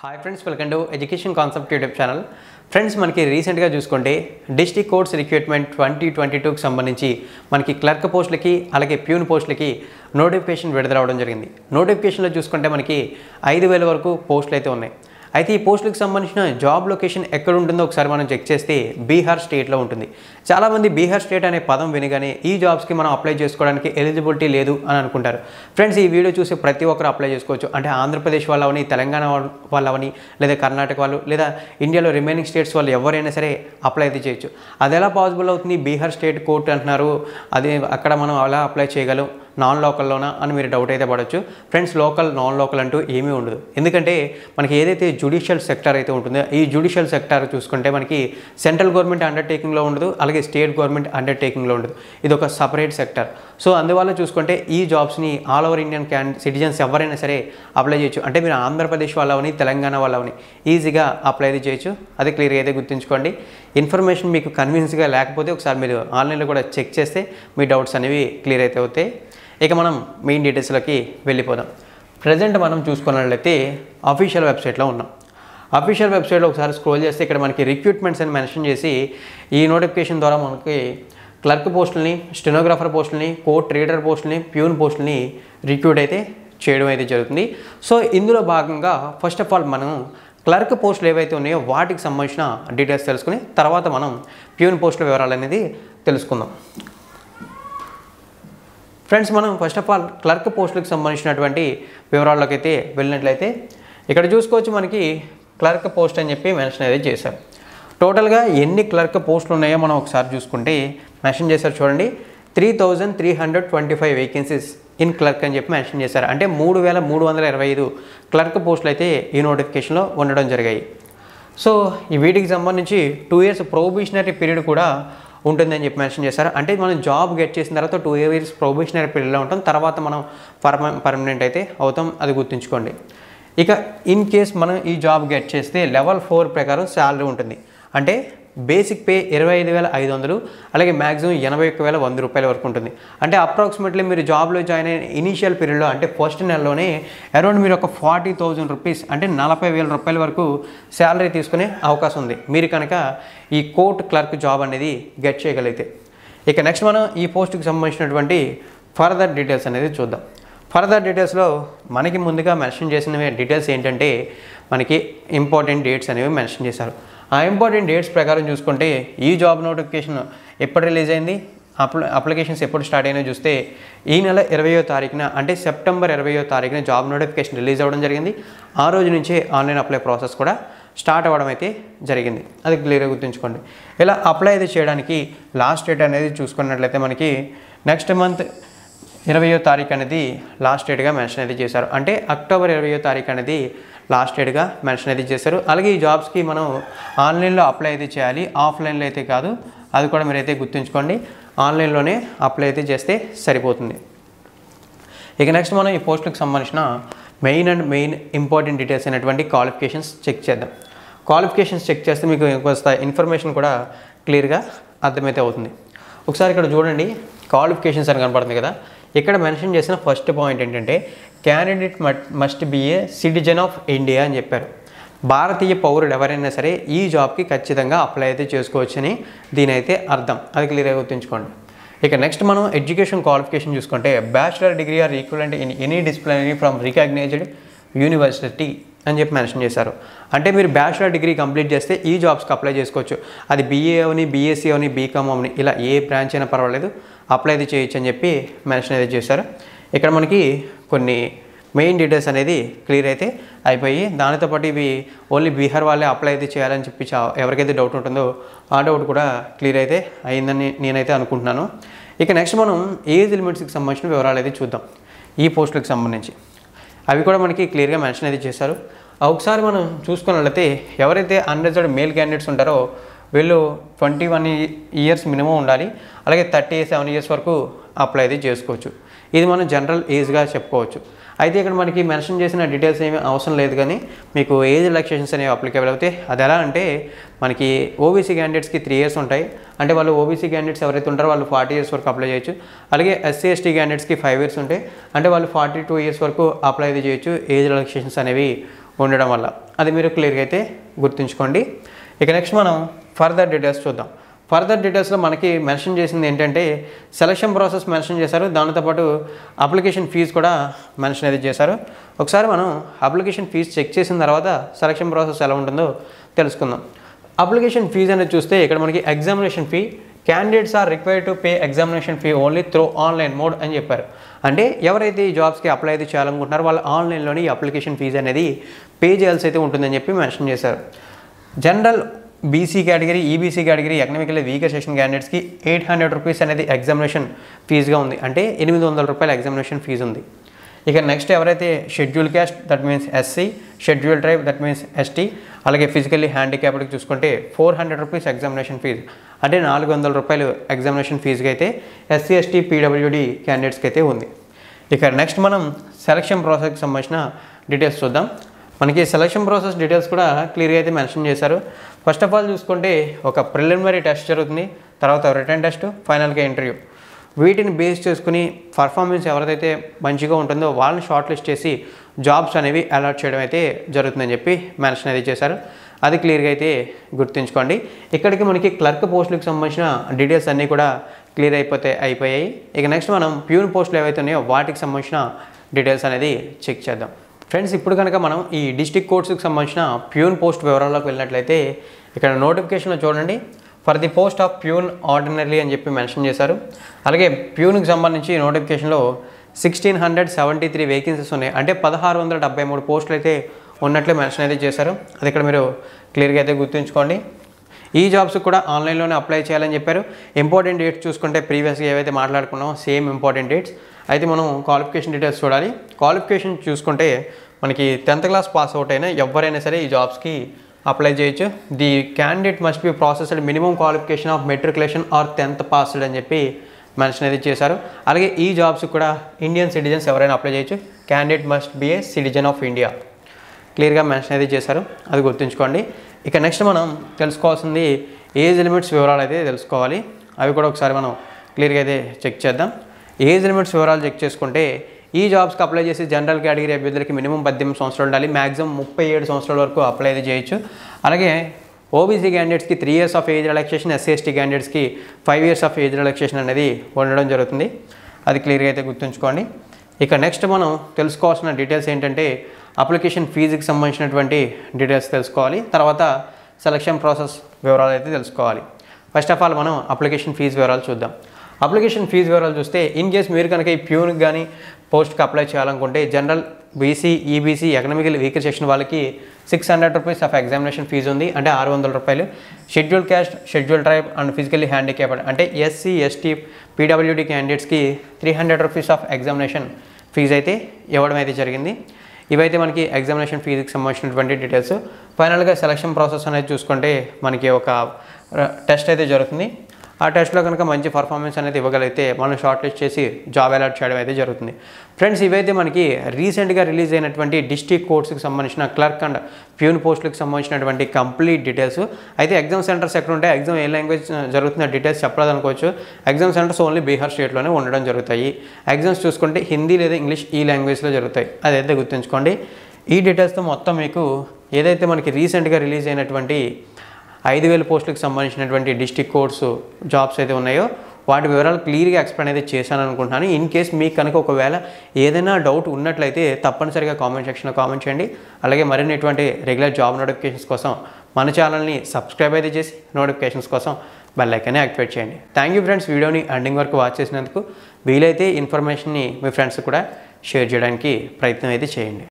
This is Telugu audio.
hi friends welcome to education concept YouTube channel friends మనకి రీసెంట్గా చూసుకుంటే district courts recruitment twenty twenty టూకి సంబంధించి మనకి క్లర్క్ పోస్టులకి అలాగే ప్యూన్ పోస్టులకి నోటిఫికేషన్ విడుదల అవడం జరిగింది నోటిఫికేషన్లో చూసుకుంటే మనకి ఐదు వేల వరకు పోస్టులు అయితే ఉన్నాయి అయితే ఈ పోస్టులకు సంబంధించిన జాబ్ లొకేషన్ ఎక్కడ ఉంటుందో ఒకసారి మనం చెక్ చేస్తే బీహార్ స్టేట్లో ఉంటుంది చాలామంది బీహార్ స్టేట్ అనే పదం వినగానే ఈ జాబ్స్కి మనం అప్లై చేసుకోవడానికి ఎలిజిబిలిటీ లేదు అని అనుకుంటారు ఫ్రెండ్స్ ఈ వీడియో చూసి ప్రతి ఒక్కరు అప్లై చేసుకోవచ్చు అంటే ఆంధ్రప్రదేశ్ వాళ్ళు అవని తెలంగాణ వాళ్ళ- వాళ్ళు అవని లేదా కర్ణాటక వాళ్ళు లేదా ఇండియాలో రిమైనింగ్ స్టేట్స్ వాళ్ళు ఎవరైనా సరే అప్లై అయితే చేయొచ్చు అది ఎలా పాసిబుల్ అవుతుంది బీహార్ స్టేట్ కోర్ట్ అంటున్నారు అది అక్కడ మనం అలా అప్లై చేయగలం నాన్ లోకల్లోనా అని మీరు డౌట్ అయితే పడవచ్చు ఫ్రెండ్స్ లోకల్ నాన్ లోకల్ అంటూ ఏమీ ఉండదు ఎందుకంటే మనకి ఏదైతే జుడిషియల్ సెక్టర్ అయితే ఉంటుందో ఈ జుడిషియల్ సెక్టర్ చూసుకుంటే మనకి సెంట్రల్ గవర్నమెంట్ అండర్టేకింగ్లో ఉండదు అలాగే స్టేట్ గవర్నమెంట్ అండర్టేకింగ్లో ఉండదు ఇది ఒక సపరేట్ సెక్టర్ సో అందువల్ల చూసుకుంటే ఈ జాబ్స్ని all over Indian can citizens ఎవరైనా సరే అప్లై చేయొచ్చు అంటే మీరు ఆంధ్రప్రదేశ్ వాళ్ళవని తెలంగాణ వాళ్ళవని ఈజీగా అప్లై అయితే చేయొచ్చు అది క్లియర్గా అయితే గుర్తుంచుకోండి ఇన్ఫర్మేషన్ మీకు కన్వీన్స్గా లేకపోతే ఒకసారి మీరు ఆన్లైన్లో కూడా చెక్ చేస్తే మీ డౌట్స్ అనేవి క్లియర్ అయితే అవుతాయి ఇక మనం మెయిన్ డీటెయిల్స్లోకి వెళ్ళిపోదాం ప్రజెంట్ మనం చూసుకున్నట్లయితే అఫీషియల్ వెబ్సైట్లో ఉన్నాం అఫీషియల్ వెబ్సైట్లో ఒకసారి స్క్రోల్ చేస్తే ఇక్కడ మనకి రిక్రూట్మెంట్స్ అని మెన్షన్ చేసి ఈ నోటిఫికేషన్ ద్వారా మనకి క్లర్క్ పోస్టులని స్టెనోగ్రాఫర్ పోస్టులని కోర్ట్ రీడర్ పోస్టులని ప్యూన్ పోస్టులని రిక్రూట్ అయితే చేయడం అయితే జరుగుతుంది సో ఇందులో భాగంగా ఫస్ట్ ఆఫ్ ఆల్ మనం క్లర్క్ పోస్టులు ఏవైతే ఉన్నాయో వాటికి సంబంధించిన డీటెయిల్స్ తెలుసుకుని తర్వాత మనం ప్యూన్ పోస్టుల వివరాలు అనేది తెలుసుకుందాం ఫ్రెండ్స్ మనం ఫస్ట్ ఆఫ్ ఆల్ క్లర్క్ పోస్టులకు సంబంధించినటువంటి వివరాల్లోకి అయితే వెళ్ళినట్లయితే ఇక్కడ చూసుకోవచ్చు మనకి క్లర్క్ పోస్ట్ అని చెప్పి మెన్షన్ అయితే చేశారు టోటల్గా ఎన్ని క్లర్క్ పోస్టులు ఉన్నాయో మనం ఒకసారి చూసుకుంటే మెన్షన్ చేశారు చూడండి three thousand three hundred twenty five vacancies in clerk అని చెప్పి మెన్షన్ చేశారు అంటే మూడు వేల మూడు వందల ఇరవై ఐదు క్లర్క్ పోస్టులు అయితే ఈ నోటిఫికేషన్లో ఉండడం జరిగాయి సో ఈ వీటికి సంబంధించి టూ ఇయర్స్ ప్రొబిషనరీ పీరియడ్ కూడా ఉంటుందని చెప్పి మెన్షన్ చేశారు అంటే మనం జాబ్ గెట్ చేసిన తర్వాత టూ ఇయర్స్ ప్రొబిషనరీ పీరియడ్లో ఉంటాం తర్వాత మనం పర్మ పర్మనెంట్ అయితే అవుతాం అది గుర్తుంచుకోండి ఇక ఇన్ కేస్ మనం ఈ జాబ్ గెట్ చేస్తే లెవెల్ ఫోర్ ప్రకారం శాలరీ ఉంటుంది అంటే బేసిక్ పే ఇరవై ఐదు వేల ఐదు వందలు అలాగే మ్యాక్సిమం ఎనభై ఒక్క వేల వంద రూపాయల వరకు ఉంటుంది అంటే అప్రాక్సిమేట్లీ మీరు జాబ్లో జాయిన్ అయిన ఇనీషియల్ పీరియడ్లో అంటే ఫస్ట్ నెలలోనే అరౌండ్ మీరు ఒక ఫార్టీ థౌజండ్ రూపీస్ అంటే నలభై వేల రూపాయల వరకు శాలరీ తీసుకునే అవకాశం ఉంది మీరు కనుక ఈ కోర్ట్ క్లర్క్ జాబ్ అనేది గెట్ చేయగలిగితే ఇక నెక్స్ట్ మనం ఈ పోస్ట్కి సంబంధించినటువంటి ఫర్దర్ డీటెయిల్స్ అనేది చూద్దాం ఫర్దర్ డీటెయిల్స్లో మనకి ముందుగా మెన్షన్ చేసిన డీటెయిల్స్ ఏంటంటే మనకి ఇంపార్టెంట్ డేట్స్ అనేవి మెన్షన్ చేశారు ఆ ఇంపార్టెంట్ డేట్స్ ప్రకారం చూసుకుంటే ఈ జాబ్ నోటిఫికేషన్ ఎప్పుడు రిలీజ్ అయింది అప్ల అప్లికేషన్స్ ఎప్పుడు స్టార్ట్ అయినా చూస్తే ఈ నెల ఇరవయో తారీఖున అంటే సెప్టెంబర్ ఇరవయో తారీఖున జాబ్ నోటిఫికేషన్ రిలీజ్ అవ్వడం జరిగింది ఆ రోజు నుంచే ఆన్లైన్ అప్లై ప్రాసెస్ కూడా స్టార్ట్ అవ్వడం అయితే జరిగింది అది క్లియర్గా గుర్తుంచుకోండి ఇలా అప్లై అయితే చేయడానికి లాస్ట్ డేట్ అనేది చూసుకున్నట్లయితే మనకి నెక్స్ట్ మంత్ ఇరవయో తారీఖు అనేది లాస్ట్ డేట్గా మెన్షన్ అయితే చేశారు అంటే అక్టోబర్ ఇరవయో తారీఖు అనేది లాస్ట్ డేట్గా మెన్షన్ అయితే చేశారు అలాగే ఈ జాబ్స్కి మనం ఆన్లైన్లో అప్లై అయితే చేయాలి ఆఫ్లైన్లో అయితే కాదు అది కూడా మీరైతే గుర్తుంచుకోండి ఆన్లైన్లోనే అప్లై అయితే చేస్తే సరిపోతుంది ఇక నెక్స్ట్ మనం ఈ పోస్టులకు సంబంధించిన main and main important details అయినటువంటి క్వాలిఫికేషన్స్ చెక్ చేద్దాం క్వాలిఫికేషన్స్ చెక్ చేస్తే మీకు కొంత ఇన్ఫర్మేషన్ కూడా క్లియర్గా అర్థమైతే అవుతుంది ఒకసారి ఇక్కడ చూడండి క్వాలిఫికేషన్స్ అని కనపడుతుంది కదా ఇక్కడ మెన్షన్ చేసిన ఫస్ట్ పాయింట్ ఏంటంటే candidate must be a citizen of India అని చెప్పారు భారతీయ పౌరుడు ఎవరైనా సరే ఈ జాబ్కి ఖచ్చితంగా అప్లై అయితే చేసుకోవచ్చని దీని అయితే అర్థం అది క్లియర్గా గుర్తుంచుకోండి ఇక నెక్స్ట్ మనం ఎడ్యుకేషన్ క్వాలిఫికేషన్ చూసుకుంటే bachelor degree or equivalent in any disciplinary from recognised university అని చెప్పి మెన్షన్ చేశారు అంటే మీరు బ్యాచిలర్ డిగ్రీ కంప్లీట్ చేస్తే ఈ జాబ్స్కి అప్లై చేసుకోవచ్చు అది బీఏ అవని బీఎస్సీ అవని బీకామ్ అవని ఇలా ఏ బ్రాంచ్ అయినా పర్వాలేదు అప్లై అయితే చేయొచ్చు అని చెప్పి మెన్షన్ అయితే చేశారు ఇక్కడ మనకి కొన్ని మెయిన్ డీటెయిల్స్ అనేది క్లియర్ అయితే అయిపోయి దానితో పాటు ఇవి ఓన్లీ బీహార్ వాళ్ళే అప్లై అయితే చేయాలని చెప్పి చా- ఎవరికైతే డౌట్ ఉంటుందో ఆ డౌట్ కూడా క్లియర్ అయితే అయిందని నేనైతే అనుకుంటున్నాను ఇక నెక్స్ట్ మనం ఏజ్ లిమిట్స్కి సంబంధించిన వివరాలు అయితే చూద్దాం ఈ పోస్టులకు సంబంధించి అవి కూడా మనకి క్లియర్గా మెన్షన్ అయితే చేశారు ఆ ఒకసారి మనం చూసుకున్నట్లయితే ఎవరైతే అన్రిజర్వ్డ్ మేల్ క్యాండిడేట్స్ ఉంటారో వీళ్ళు ట్వంటీ వన్ ఇయర్స్ మినిమం ఉండాలి అలాగే థర్టీ సెవెన్ ఇయర్స్ వరకు అప్లై అయితే చేసుకోవచ్చు ఇది మనం జనరల్ ఏజ్గా చెప్పుకోవచ్చు అయితే ఇక్కడ మనకి మెన్షన్ చేసిన డీటెయిల్స్ ఏమీ అవసరం లేదు కానీ మీకు ఏజ్ రిలాక్సేషన్స్ అనేవి అప్లికేబుల్ అవుతాయి అది ఎలా అంటే మనకి ఓబీసీ క్యాండిడేట్స్కి త్రీ ఇయర్స్ ఉంటాయి అంటే వాళ్ళు ఓబీసీ క్యాండిడేట్స్ ఎవరైతే ఉంటారో వాళ్ళు ఫార్టీ ఇయర్స్ వరకు అప్లై చేయొచ్చు అలాగే ఎస్సీ ఎస్టీ క్యాండిడేట్స్కి ఫైవ్ ఇయర్స్ ఉంటాయి అంటే వాళ్ళు ఫార్టీ టూ ఇయర్స్ వరకు అప్లై అయితే చేయొచ్చు ఏజ్ రిలాక్సేషన్స్ అనేవి ఉండడం వల్ల అది మీరు క్లియర్గా అయితే గుర్తుంచుకోండి ఇక నెక్స్ట్ మనం ఫర్దర్ డీటెయిల్స్ చూద్దాం ఫర్దర్ డీటెయిల్స్లో మనకి మెన్షన్ చేసింది ఏంటంటే సెలక్షన్ ప్రాసెస్ మెన్షన్ చేశారు దానితోపాటు అప్లికేషన్ ఫీజు కూడా మెన్షన్ అయితే చేశారు ఒకసారి మనం అప్లికేషన్ ఫీజు చెక్ చేసిన తర్వాత సెలక్షన్ ప్రాసెస్ ఎలా ఉంటుందో తెలుసుకుందాం అప్లికేషన్ ఫీజు అనేది చూస్తే ఇక్కడ మనకి examination fee candidates are required to pay examination fee only through online mode అని చెప్పారు అంటే ఎవరైతే ఈ జాబ్స్కి అప్లై అయితే చేయాలనుకుంటున్నారో వాళ్ళు ఆన్లైన్లోనే ఈ అప్లికేషన్ ఫీజు అనేది పే చేయాల్సి అయితే ఉంటుందని చెప్పి మెన్షన్ చేశారు general BC category EBC category economical weaker section క్యాండిడేట్స్కి ఎయిట్ హండ్రెడ్ రూపీస్ అనేది ఎగ్జామినేషన్ ఫీజుగా ఉంది అంటే ఎనిమిది వందల రూపాయల ఎగ్జామినేషన్ ఫీజు ఉంది ఇక నెక్స్ట్ ఎవరైతే schedule caste that means SC schedule tribe that means ST అలాగే ఫిజికల్లీ హ్యాండిక్యాప్డ్కి చూసుకుంటే four hundred rupees examination fees అంటే నాలుగు వందల రూపాయలు ఎగ్జామినేషన్ ఫీజుకి అయితే ఎస్సీ ఎస్టీ పీడబ్ల్యూడి క్యాండిడేట్స్కి అయితే ఉంది ఇక నెక్స్ట్ మనం సెలక్షన్ ప్రాసెస్కి సంబంధించిన డీటెయిల్స్ చూద్దాం మనకి సెలక్షన్ ప్రాసెస్ డీటెయిల్స్ కూడా క్లియర్గా అయితే మెన్షన్ చేశారు ఫస్ట్ ఆఫ్ ఆల్ చూసుకుంటే ఒక ప్రిలిమినరీ టెస్ట్ జరుగుతుంది తర్వాత రిటర్న్ టెస్ట్ ఫైనల్గా ఇంటర్వ్యూ వీటిని బేస్ చేసుకుని పర్ఫార్మెన్స్ ఎవరిదైతే మంచిగా ఉంటుందో వాళ్ళని షార్ట్ లిస్ట్ చేసి జాబ్స్ అనేవి అలాట్ చేయడం అయితే జరుగుతుందని చెప్పి మెన్షన్ అయితే చేశారు అది క్లియర్గా అయితే గుర్తుంచుకోండి ఇక్కడికి మనకి క్లర్క్ పోస్టులకు సంబంధించిన డీటెయిల్స్ అన్నీ కూడా క్లియర్ అయిపోతే అయిపోయాయి ఇక నెక్స్ట్ మనం ప్యూన్ పోస్టులు ఏవైతే ఉన్నాయో వాటికి సంబంధించిన డీటెయిల్స్ అనేది చెక్ చేద్దాం ఫ్రెండ్స్ ఇప్పుడు కనుక మనం ఈ డిస్టిక్ కోర్ట్స్కి సంబంధించిన ప్యూన్ పోస్ట్ వివరాల్లోకి వెళ్ళినట్లయితే ఇక్కడ నోటిఫికేషన్లో చూడండి for the post of peon ordinary అని చెప్పి మెన్షన్ చేశారు అలాగే ప్యూన్కి సంబంధించి నోటిఫికేషన్లో sixteen hundred seventy three vacancies ఉన్నాయి అంటే పదహారు వందల డెబ్బై మూడు పోస్టులు అయితే ఉన్నట్లే మెన్షన్ అయితే చేశారు అది ఇక్కడ మీరు క్లియర్గా అయితే గుర్తుంచుకోండి ఈ జాబ్స్ కూడా ఆన్లైన్లోనే అప్లై చేయాలని చెప్పారు ఇంపార్టెంట్ డేట్స్ చూసుకుంటే ప్రీవియస్గా ఏవైతే మాట్లాడుకున్నామో సేమ్ ఇంపార్టెంట్ డేట్స్ అయితే మనం క్వాలిఫికేషన్ డీటెయిల్స్ చూడాలి క్వాలిఫికేషన్ చూసుకుంటే మనకి టెన్త్ క్లాస్ పాస్ అవుట్ అయినా ఎవరైనా సరే ఈ జాబ్స్కి అప్లై చేయొచ్చు the candidate must be processed minimum qualification of matriculation or tenth passed అని చెప్పి మెన్షన్ అయితే చేశారు అలాగే ఈ జాబ్స్ కూడా ఇండియన్ సిటిజన్స్ ఎవరైనా అప్లై చేయొచ్చు candidate must be a citizen of India క్లియర్గా మెన్షన్ అయితే చేశారు అది గుర్తుంచుకోండి ఇక నెక్స్ట్ మనం తెలుసుకోవాల్సింది ఏజ్ లిమిట్స్ వివరాలు అయితే తెలుసుకోవాలి అవి కూడా ఒకసారి మనం క్లియర్గా అయితే చెక్ చేద్దాం ఏజ్ లిమిట్స్ వివరాలు చెక్ చేసుకుంటే ఈ జాబ్స్కి అప్లై చేసి జనరల్ కేటగిరీ అభ్యర్థులకి మినిమం పద్దెనిమిది సంవత్సరాలు ఉండాలి మ్యాక్సిమం ముప్పై ఏడు సంవత్సరాల వరకు అప్లై అయితే చేయొచ్చు అలాగే ఓబీసీ క్యాండిడేట్స్కి three years of age relaxation SC ST క్యాండిడేట్స్కి five years of age relaxation అనేది ఉండడం జరుగుతుంది అది క్లియర్గా అయితే గుర్తుంచుకోండి ఇక నెక్స్ట్ మనం తెలుసుకోవాల్సిన డీటెయిల్స్ ఏంటంటే అప్లికేషన్ ఫీజుకి సంబంధించినటువంటి డీటెయిల్స్ తెలుసుకోవాలి తర్వాత సెలక్షన్ ప్రాసెస్ వివరాలు అయితే తెలుసుకోవాలి ఫస్ట్ ఆఫ్ ఆల్ మనం అప్లికేషన్ ఫీజు వివరాలు చూద్దాం అప్లికేషన్ ఫీజు వివరాలు చూస్తే ఇన్ కేస్ మీరు కనుక ఈ ప్యూన్కి కానీ పోస్ట్కి అప్లై చేయాలనుకుంటే general BC EBC economical weaker section వాళ్ళకి six hundred rupees of examination fee ఉంది అంటే ఆరు వందల రూపాయలు schedule caste schedule tribe and physically handicapped అంటే ఎస్సీ ఎస్టీ పీడబ్ల్యూడీ క్యాండిడేట్స్కి three hundred rupees of examination fee అయితే ఇవ్వడం అయితే జరిగింది ఇవైతే మనకి ఎగ్జామినేషన్ ఫీజుకి సంబంధించినటువంటి డీటెయిల్స్ ఫైనల్గా సెలక్షన్ ప్రాసెస్ అనేది చూసుకుంటే మనకి ఒక టెస్ట్ అయితే జరుగుతుంది ఆ టెస్ట్లో కనుక మంచి పర్ఫార్మెన్స్ అనేది ఇవ్వగలిగితే మనం షార్ట్ లిస్ట్ చేసి జాబ్ అలాట్ చేయడం అయితే జరుగుతుంది ఫ్రెండ్స్ ఇవైతే మనకి రీసెంట్గా రిలీజ్ అయినటువంటి డిస్ట్రిక్ట్ కోర్ట్స్కి సంబంధించిన క్లర్క్ అండ్ ప్యూన్ పోస్టులకు సంబంధించినటువంటి కంప్లీట్ డీటెయిల్స్ అయితే ఎగ్జామ్ సెంటర్స్ ఎక్కడ ఉంటే ఎగ్జామ్ ఏ లాంగ్వేజ్ జరుగుతున్న డీటెయిల్స్ చెప్పలేదు అనుకోవచ్చు ఎగ్జామ్ సెంటర్స్ ఓన్లీ బీహార్ స్టేట్లోనే ఉండడం జరుగుతాయి ఎగ్జామ్స్ చూసుకుంటే హిందీ లేదా ఇంగ్లీష్ ఈ లాంగ్వేజ్లో జరుగుతాయి అదైతే గుర్తుంచుకోండి ఈ డీటెయిల్స్తో మొత్తం మీకు ఏదైతే మనకి రీసెంట్గా రిలీజ్ అయినటువంటి ఐదు వేల పోస్టులకు సంబంధించినటువంటి డిస్టిక్ కోర్సు జాబ్స్ అయితే ఉన్నాయో వాటి వివరాలు క్లియర్గా ఎక్స్ప్లెయిన్ అయితే చేశాను అనుకుంటున్నాను ఇన్ కేస్ మీకు కనుక ఒకవేళ ఏదైనా డౌట్ ఉన్నట్లయితే తప్పనిసరిగా కామెంట్ సెక్షన్లో కామెంట్ చేయండి అలాగే మరిన్ని ఇటువంటి రెగ్యులర్ జాబ్ నోటిఫికేషన్స్ కోసం మన ఛానల్ని సబ్స్క్రైబ్ అయితే చేసి నోటిఫికేషన్స్ కోసం బెల్ ఐకాన్ని యాక్టివేట్ చేయండి థ్యాంక్ యూ ఫ్రెండ్స్ వీడియోని ఎండింగ్ వరకు వాచ్ చేసినందుకు వీలైతే ఇన్ఫర్మేషన్ని మీ ఫ్రెండ్స్ కూడా షేర్ చేయడానికి ప్రయత్నం అయితే చేయండి